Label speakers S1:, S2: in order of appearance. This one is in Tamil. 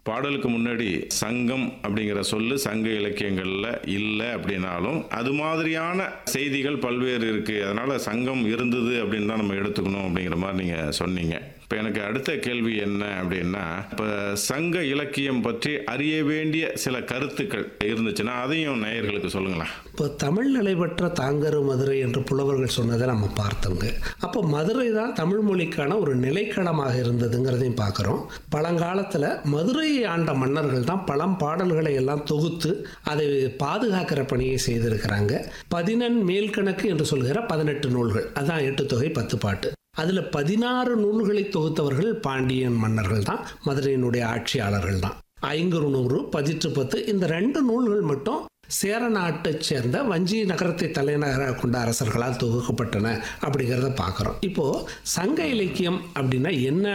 S1: பாடலுக்கு முன்னாடி சங்கம் அப்படிங்கிற சொல்லு சங்க இலக்கியங்களில் இல்லை அப்படின்னாலும் அது மாதிரியான செய்திகள் பல்வேறு இருக்குது அதனால் சங்கம் இருந்தது அப்படின்னு தான் நம்ம எடுத்துக்கணும் அப்படிங்கிற மாதிரி நீங்கள் சொன்னீங்க இப்போ எனக்கு அடுத்த கேள்வி என்ன அப்படின்னா இப்போ சங்க இலக்கியம் பற்றி அறிய வேண்டிய சில கருத்துக்கள் இருந்துச்சுன்னா அதையும் நேயர்களுக்கு சொல்லுங்களேன்
S2: இப்போ தமிழ் நிலைபெற்ற தாங்கரு மதுரை என்று புலவர்கள் சொன்னதை நம்ம பார்த்தோங்க அப்போ மதுரை தான் தமிழ் மொழிக்கான ஒரு நிலைக்களமாக இருந்ததுங்கிறதையும் பார்க்குறோம் பழங்காலத்தில் மதுரையை ஆண்ட மன்னர்கள் தான் பழம் பாடல்களை எல்லாம் தொகுத்து அதை பாதுகாக்கிற பணியை செய்திருக்கிறாங்க பதினெண் மேல்கணக்கு என்று சொல்கிற பதினெட்டு நூல்கள் அதான் எட்டு தொகை பத்து பாட்டு அதில் பதினாறு நூல்களை தொகுத்தவர்கள் பாண்டியன் மன்னர்கள் தான் மதுரையினுடைய ஆட்சியாளர்கள் தான் ஐங்குறு நூறு பதிற்று பத்து இந்த ரெண்டு நூல்கள் மட்டும் சேர நாட்டைச் சேர்ந்த வஞ்சி நகரத்தை தலைநகராக கொண்ட அரசர்களால் தொகுக்கப்பட்டன அப்படிங்கிறத பார்க்குறோம் இப்போது சங்க இலக்கியம் அப்படின்னா என்ன